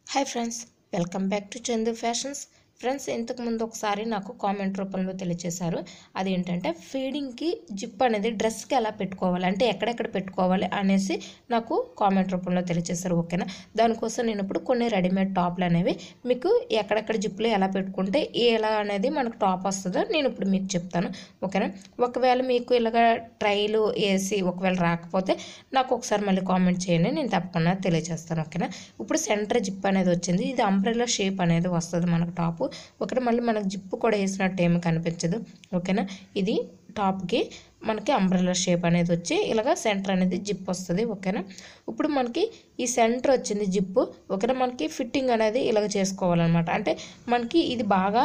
hi friends welcome back to Chandu Fashions friends ఇంతకుముందు ఒకసారి నాకు కామెంట్ రూపంలో తెలియచేశారు అదేంటంటే ఫీడింగ్కి జిప్ అనేది డ్రెస్కి ఎలా పెట్టుకోవాలి అంటే ఎక్కడెక్కడ పెట్టుకోవాలి అనేసి నాకు కామెంట్ రూపంలో తెలియచేశారు ఓకేనా దానికోసం నేను ఇప్పుడు కొన్ని రెడీమేడ్ టాప్లు అనేవి మీకు ఎక్కడెక్కడ జిప్పులు ఎలా పెట్టుకుంటే ఎలా అనేది మనకు టాప్ వస్తుందో నేను ఇప్పుడు మీకు చెప్తాను ఓకేనా ఒకవేళ మీకు ఇలాగ ట్రైలు వేసి ఒకవేళ రాకపోతే నాకు ఒకసారి మళ్ళీ కామెంట్ చేయండి నేను తప్పకుండా తెలియజేస్తాను ఓకేనా ఇప్పుడు సెంటర్ జిప్ అనేది వచ్చింది ఇది అంబ్రెల్లా షేప్ అనేది వస్తుంది మనకు టాపు ఒకటి మళ్ళీ మనకు జిప్పు కూడా వేసినట్టు ఏమి కనిపించదు ఓకేనా ఇది టాప్కి మనకి అంబ్రెల్లా షేప్ అనేది వచ్చి ఇలాగ సెంటర్ అనేది జిప్ వస్తుంది ఓకేనా ఇప్పుడు మనకి ఈ సెంటర్ వచ్చింది జిప్పు ఓకేనా మనకి ఫిట్టింగ్ అనేది ఇలాగ చేసుకోవాలన్నమాట అంటే మనకి ఇది బాగా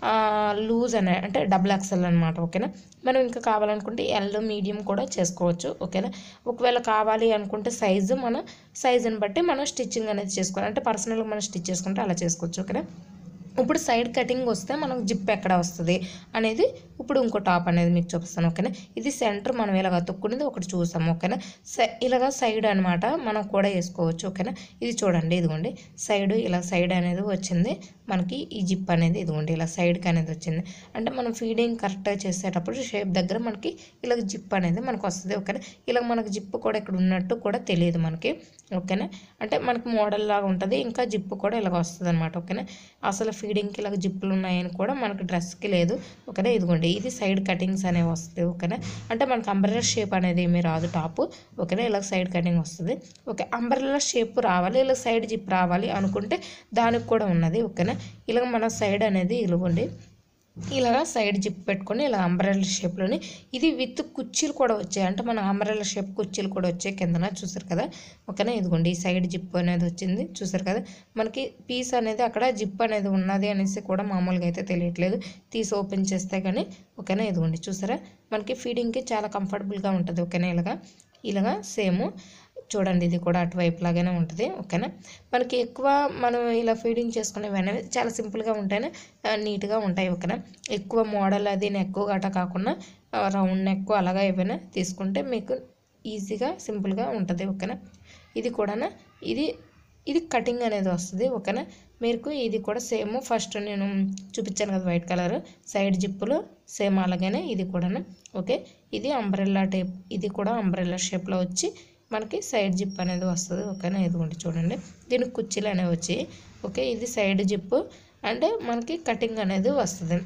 లూజ్ అనే అంటే డబుల్ ఎక్సెల్ అనమాట ఓకేనా మనం ఇంకా కావాలనుకుంటే ఎల్ మీడియం కూడా చేసుకోవచ్చు ఓకేనా ఒకవేళ కావాలి అనుకుంటే సైజు మన సైజుని బట్టి మనం స్టిచ్చింగ్ అనేది చేసుకోవాలి అంటే పర్సనల్గా మనం స్టిచ్ చేసుకుంటే అలా చేసుకోవచ్చు ఓకేనా ఇప్పుడు సైడ్ కటింగ్ వస్తే మనకు జిప్ ఎక్కడ వస్తుంది అనేది ఇప్పుడు ఇంకో టాప్ అనేది మీకు చూపిస్తాను ఓకేనా ఇది సెంటర్ మనం ఇలాగ తొక్కునేది ఒకటి చూసాం ఓకేనా సై ఇలాగ సైడ్ అనమాట మనం కూడా వేసుకోవచ్చు ఓకేనా ఇది చూడండి ఇదిగోండి సైడ్ ఇలా సైడ్ అనేది వచ్చింది మనకి ఈ జిప్ అనేది ఇదిగోండి ఇలా సైడ్కి అనేది వచ్చింది అంటే మనం ఫీడింగ్ కరెక్ట్గా చేసేటప్పుడు షేప్ దగ్గర మనకి ఇలాగ జిప్ అనేది మనకు వస్తుంది ఓకేనా ఇలా మనకు జిప్ కూడా ఇక్కడ ఉన్నట్టు కూడా తెలియదు మనకి ఓకేనా అంటే మనకి మోడల్ లాగా ఉంటుంది ఇంకా జిప్ కూడా ఇలాగ వస్తుంది అనమాట ఓకేనా అసలు ఫీడింగ్కి ఇలాగ జిప్పులు ఉన్నాయని కూడా మనకి డ్రెస్కి లేదు ఓకేనా ఇదిగోండి ఇది సైడ్ కటింగ్స్ అనేవి వస్తుంది ఓకేనా అంటే మనకి అంబ్రెల్లా షేప్ అనేది ఏమీ రాదు టాపు ఓకేనా ఇలా సైడ్ కటింగ్ వస్తుంది ఓకే అంబ్రెల్లా షేప్ రావాలి ఇలా సైడ్ జిప్ రావాలి అనుకుంటే దానికి కూడా ఉన్నది ఓకేనా ఇలా మన సైడ్ అనేది ఇలుగుండి ఇలాగా సైడ్ జిప్ పెట్టుకొని ఇలా అంబ్రెల్లా షేప్లోని ఇది విత్ కుర్చీలు కూడా వచ్చాయి అంటే మన అంబ్రెల్లా షేప్ కుర్చీలు కూడా వచ్చాయి కిందన చూసారు కదా ఓకేనా ఇదిగోండి ఈ సైడ్ జిప్ అనేది వచ్చింది చూసారు కదా మనకి పీస్ అనేది అక్కడ జిప్ అనేది ఉన్నది అనేసి కూడా మామూలుగా అయితే తెలియట్లేదు తీసి ఓపెన్ చేస్తే కానీ ఓకేనా ఇదిగోండి చూసారా మనకి ఫీడింగ్కి చాలా కంఫర్టబుల్గా ఉంటుంది ఓకేనా ఇలాగా ఇలాగా సేమ్ చూడండి ఇది కూడా అటువైపు లాగానే ఉంటుంది ఓకేనా మనకి ఎక్కువ మనం ఇలా ఫీడింగ్ చేసుకునేవి అనేవి చాలా సింపుల్గా ఉంటాయి నీట్గా ఉంటాయి ఓకేనా ఎక్కువ మోడల్ అది నెక్ గట్ట కాకుండా రౌండ్ నెక్ అలాగా ఏమైనా తీసుకుంటే మీకు ఈజీగా సింపుల్గా ఉంటుంది ఓకేనా ఇది కూడా ఇది ఇది కటింగ్ అనేది వస్తుంది ఓకేనా మీకు ఇది కూడా సేమ్ ఫస్ట్ నేను చూపించాను కదా వైట్ కలర్ సైడ్ జిప్పులు సేమ్ అలాగనే ఇది కూడా ఓకే ఇది అంబ్రెల్లా టైప్ ఇది కూడా అంబ్రెల్లా షేప్లో వచ్చి మనకి సైడ్ జిప్ అనేది వస్తుంది ఓకేనా ఇదిగోండి చూడండి దీనికి కుర్చీలు అనేవి వచ్చి ఓకే ఇది సైడ్ జిప్ అంటే మనకి కటింగ్ అనేది వస్తుంది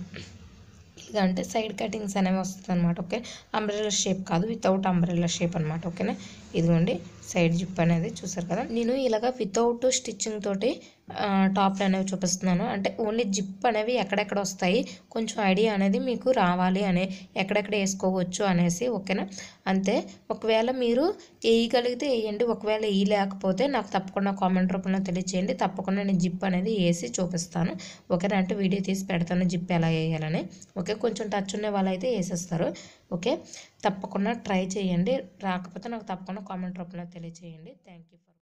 ఇక అంటే సైడ్ కటింగ్స్ అనేవి వస్తుంది అనమాట ఓకే అంబ్రెల్లా షేప్ కాదు వితౌట్ అంబ్రెల్లా షేప్ అనమాట ఓకేనా ఇదిగోండి సైడ్ జిప్ అనేది చూసారు కదా నేను ఇలాగ వితౌట్ స్టిచ్చింగ్ తోటి టాప్లు అనేవి చూపిస్తున్నాను అంటే ఓన్లీ జిప్ అనేవి ఎక్కడెక్కడ వస్తాయి కొంచెం ఐడియా అనేది మీకు రావాలి అనే ఎక్కడెక్కడ వేసుకోవచ్చు అనేసి ఓకేనా అంతే ఒకవేళ మీరు వేయగలిగితే వేయండి ఒకవేళ వేయలేకపోతే నాకు తప్పకుండా కామెంట్ రూపంలో తెలియచేయండి తప్పకుండా నేను జిప్ అనేది వేసి చూపిస్తాను ఓకేనా అంటే వీడియో తీసి పెడతాను జిప్ ఎలా వేయాలని ఓకే కొంచెం టచ్ ఉన్న వాళ్ళు అయితే వేసేస్తారు ఓకే తప్పకుండా ట్రై చేయండి రాకపోతే నాకు తప్పకుండా కామెంట్ రూపంలో తెలియచేయండి థ్యాంక్ యూ ఫర్